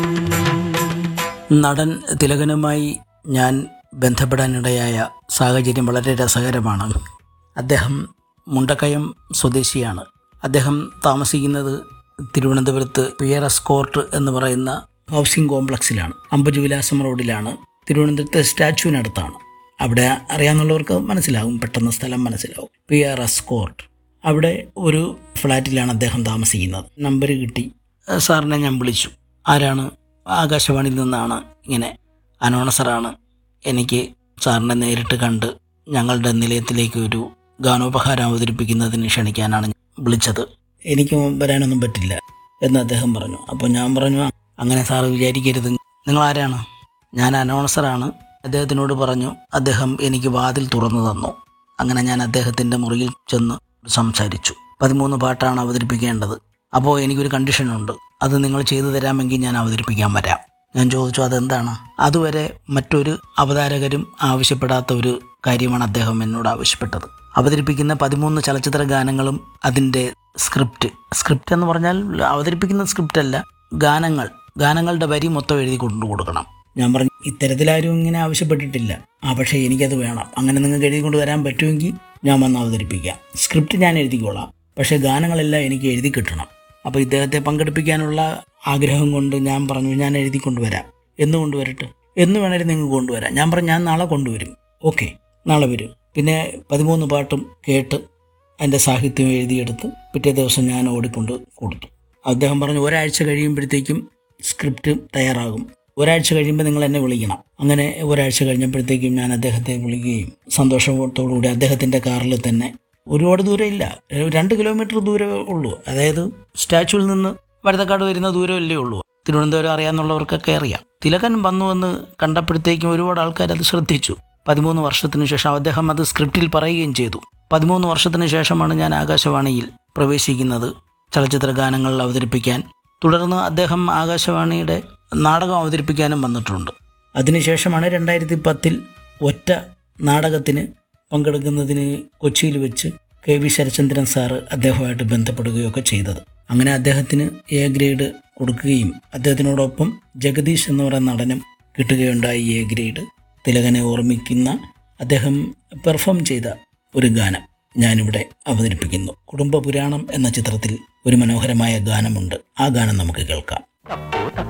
നടൻ തിലകനുമായി ഞാൻ ബന്ധപ്പെടാനിടയായ സാഹചര്യം വളരെ രസകരമാണ് അദ്ദേഹം മുണ്ടക്കയം സ്വദേശിയാണ് അദ്ദേഹം താമസിക്കുന്നത് തിരുവനന്തപുരത്ത് പിയർ എസ്കോർട്ട് എന്ന് പറയുന്ന ഹൗസിംഗ് കോംപ്ലക്സിലാണ് അമ്പുജുവിലാസം റോഡിലാണ് തിരുവനന്തപുരത്തെ സ്റ്റാച്യുവിനടുത്താണ് അവിടെ അറിയാവുന്നവർക്ക് മനസ്സിലാകും പെട്ടെന്ന് സ്ഥലം മനസ്സിലാവും പി ആർ എസ്കോർട്ട് അവിടെ ഒരു ഫ്ലാറ്റിലാണ് അദ്ദേഹം താമസിക്കുന്നത് നമ്പർ കിട്ടി സാറിനെ ഞാൻ വിളിച്ചു ആരാണ് ആകാശവാണിയിൽ നിന്നാണ് ഇങ്ങനെ അനൗൺസറാണ് എനിക്ക് സാറിനെ നേരിട്ട് കണ്ട് ഞങ്ങളുടെ നിലയത്തിലേക്ക് ഒരു ഗാനോപഹാരം അവതരിപ്പിക്കുന്നതിന് ക്ഷണിക്കാനാണ് വിളിച്ചത് എനിക്ക് വരാനൊന്നും പറ്റില്ല എന്ന് അദ്ദേഹം പറഞ്ഞു അപ്പോൾ ഞാൻ പറഞ്ഞു അങ്ങനെ സാറ് വിചാരിക്കരുത് നിങ്ങൾ ആരാണ് ഞാൻ അനൗൺസറാണ് അദ്ദേഹത്തിനോട് പറഞ്ഞു അദ്ദേഹം എനിക്ക് വാതിൽ തുറന്നു തന്നു അങ്ങനെ ഞാൻ അദ്ദേഹത്തിൻ്റെ മുറിയിൽ ചെന്ന് സംസാരിച്ചു പതിമൂന്ന് പാട്ടാണ് അവതരിപ്പിക്കേണ്ടത് അപ്പോൾ എനിക്കൊരു കണ്ടീഷനുണ്ട് അത് നിങ്ങൾ ചെയ്തു തരാമെങ്കിൽ ഞാൻ അവതരിപ്പിക്കാൻ വരാം ഞാൻ ചോദിച്ചു അതെന്താണ് അതുവരെ മറ്റൊരു അവതാരകരും ആവശ്യപ്പെടാത്ത ഒരു കാര്യമാണ് അദ്ദേഹം എന്നോട് ആവശ്യപ്പെട്ടത് അവതരിപ്പിക്കുന്ന പതിമൂന്ന് ചലച്ചിത്ര ഗാനങ്ങളും അതിൻ്റെ സ്ക്രിപ്റ്റ് സ്ക്രിപ്റ്റ് എന്ന് പറഞ്ഞാൽ അവതരിപ്പിക്കുന്ന സ്ക്രിപ്റ്റ് അല്ല ഗാനങ്ങൾ ഗാനങ്ങളുടെ വരി മൊത്തം എഴുതി കൊണ്ടു കൊടുക്കണം ഞാൻ പറഞ്ഞു ഇത്തരത്തിലാരും ഇങ്ങനെ ആവശ്യപ്പെട്ടിട്ടില്ല ആ പക്ഷേ എനിക്കത് വേണം അങ്ങനെ നിങ്ങൾക്ക് എഴുതി കൊണ്ട് വരാൻ പറ്റുമെങ്കിൽ ഞാൻ വന്ന് അവതരിപ്പിക്കാം സ്ക്രിപ്റ്റ് ഞാൻ എഴുതിക്കോളാം പക്ഷേ ഗാനങ്ങളെല്ലാം എനിക്ക് എഴുതി കിട്ടണം അപ്പോൾ ഇദ്ദേഹത്തെ പങ്കെടുപ്പിക്കാനുള്ള ആഗ്രഹം കൊണ്ട് ഞാൻ പറഞ്ഞു ഞാൻ എഴുതി കൊണ്ടുവരാം എന്ന് കൊണ്ടുവരട്ടെ എന്ന് വേണേലും നിങ്ങൾക്ക് കൊണ്ടുവരാം ഞാൻ പറഞ്ഞു ഞാൻ നാളെ കൊണ്ടുവരും ഓക്കെ നാളെ വരും പിന്നെ പതിമൂന്ന് പാട്ടും കേട്ട് അതിൻ്റെ സാഹിത്യം എഴുതിയെടുത്ത് പിറ്റേ ദിവസം ഞാൻ ഓടിക്കൊണ്ട് കൊടുത്തു അദ്ദേഹം പറഞ്ഞു ഒരാഴ്ച കഴിയുമ്പോഴത്തേക്കും സ്ക്രിപ്റ്റ് തയ്യാറാകും ഒരാഴ്ച കഴിയുമ്പോൾ നിങ്ങൾ എന്നെ വിളിക്കണം അങ്ങനെ ഒരാഴ്ച കഴിഞ്ഞപ്പോഴത്തേക്കും ഞാൻ അദ്ദേഹത്തെ വിളിക്കുകയും സന്തോഷത്തോടുകൂടി അദ്ദേഹത്തിൻ്റെ കാറിൽ തന്നെ ഒരുപാട് ദൂരം ഇല്ല ഒരു രണ്ട് കിലോമീറ്റർ ദൂരമേ ഉള്ളൂ അതായത് സ്റ്റാച്യുവിൽ നിന്ന് വഴുതക്കാട് വരുന്ന ദൂരമല്ലേ ഉള്ളൂ തിരുവനന്തപുരം അറിയാവുന്നവർക്കൊക്കെ അറിയാം തിലകൻ വന്നുവെന്ന് കണ്ടപ്പോഴത്തേക്കും ഒരുപാട് ആൾക്കാർ അത് ശ്രദ്ധിച്ചു പതിമൂന്ന് വർഷത്തിന് ശേഷം അദ്ദേഹം അത് സ്ക്രിപ്റ്റിൽ പറയുകയും ചെയ്തു പതിമൂന്ന് വർഷത്തിന് ശേഷമാണ് ഞാൻ ആകാശവാണിയിൽ പ്രവേശിക്കുന്നത് ചലച്ചിത്ര ഗാനങ്ങൾ അവതരിപ്പിക്കാൻ തുടർന്ന് അദ്ദേഹം ആകാശവാണിയുടെ നാടകം അവതരിപ്പിക്കാനും വന്നിട്ടുണ്ട് അതിനുശേഷമാണ് രണ്ടായിരത്തി പത്തിൽ ഒറ്റ നാടകത്തിന് പങ്കെടുക്കുന്നതിന് കൊച്ചിയിൽ വെച്ച് കെ വി ശരചന്ദ്രൻ സാറ് അദ്ദേഹവുമായിട്ട് ബന്ധപ്പെടുകയൊക്കെ ചെയ്തത് അങ്ങനെ അദ്ദേഹത്തിന് എ ഗ്രേഡ് കൊടുക്കുകയും അദ്ദേഹത്തിനോടൊപ്പം ജഗദീഷ് എന്ന് പറയുന്ന നടനും കിട്ടുകയുണ്ടായി എ ഗ്രേഡ് തിലകനെ ഓർമ്മിക്കുന്ന അദ്ദേഹം പെർഫോം ചെയ്ത ഒരു ഗാനം ഞാനിവിടെ അവതരിപ്പിക്കുന്നു കുടുംബ പുരാണം എന്ന ചിത്രത്തിൽ ഒരു മനോഹരമായ ഗാനമുണ്ട് ആ ഗാനം നമുക്ക് കേൾക്കാം